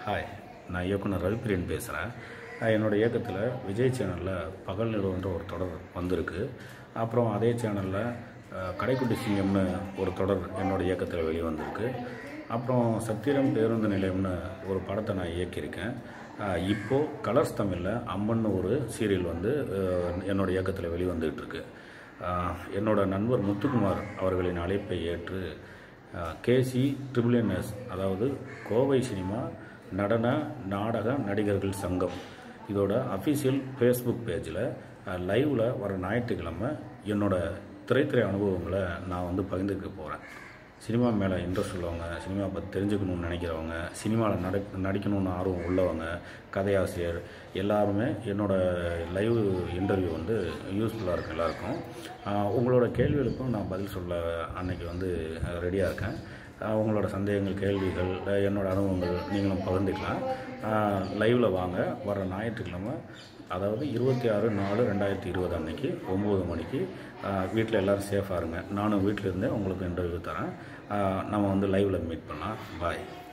hi நான் இயக்குனர் ரவிப்பிரியன் பேசுகிறேன் என்னோடய இயக்கத்தில் விஜய் சேனலில் பகல் நிலவுன்ற ஒரு தொடர் வந்திருக்கு அப்புறம் அதே சேனலில் கடைக்குட்டி சிங்கம்னு ஒரு தொடர் என்னோடய இயக்கத்தில் வெளிவந்திருக்கு அப்புறம் சத்திரம் பேருந்து நிலையம்னு ஒரு படத்தை நான் இயக்கியிருக்கேன் அஹ் இப்போது கலர்ஸ் தமிழில் அம்மன் ஒரு சீரியல் வந்து அஹ், என்னோட இயக்கத்தில் வெளிவந்துகிட்டு இருக்கு அஹ், என்னோட நண்பர் முத்துக்குமார் அவர்களின் அழைப்பை ஏற்று கேசி ட்ரிபிள் என்எஸ் அதாவது கோவை சினிமா நடன நாடக நடிகர்கள் சங்கம் இதோட அஃபிஷியல் ஃபேஸ்புக் பேஜில் லைவில் வர ஞாயிற்றுக்கிழமை என்னோட திரைத்துறை அனுபவங்களை நான் வந்து பகிர்ந்துக்க போகிறேன் சினிமா மேலே இன்ட்ரெஸ்ட் உள்ளவங்க சினிமா பற்றி தெரிஞ்சுக்கணும்னு நினைக்கிறவங்க சினிமாவில் நடி நடிக்கணும்னு ஆர்வம் உள்ளவங்க கதையாசிரியர் எல்லாருமே என்னோட லைவ் இன்டர்வியூ வந்து யூஸ்ஃபுல்லாக இருக்கும் எல்லாருக்கும் ஆஹ் உங்களோட கேள்விகளுக்கும் நான் பதில் சொல்ல அன்னைக்கு வந்து ரெடியாக இருக்கேன் ஆஹ் உங்களோட சந்தேகங்கள் கேள்விகள் அஹ் என்னோட அனுபவங்கள் நீங்களும் பகிர்ந்துக்கலாம் லைவில் வாங்க வர ஞாயிற்றுக்கிழமை அதாவது இருபத்தி ஆறு நாலு ரெண்டாயிரத்தி இருபது அன்னைக்கு ஒம்பது மணிக்கு வீட்டில் எல்லோரும் சேஃபாக இருங்க நானும் வீட்டில் இருந்தே உங்களுக்கு இன்டர்வியூ தரேன் ஆஹ் நம்ம வந்து லைவில் மீட் பண்ணலாம் பாய்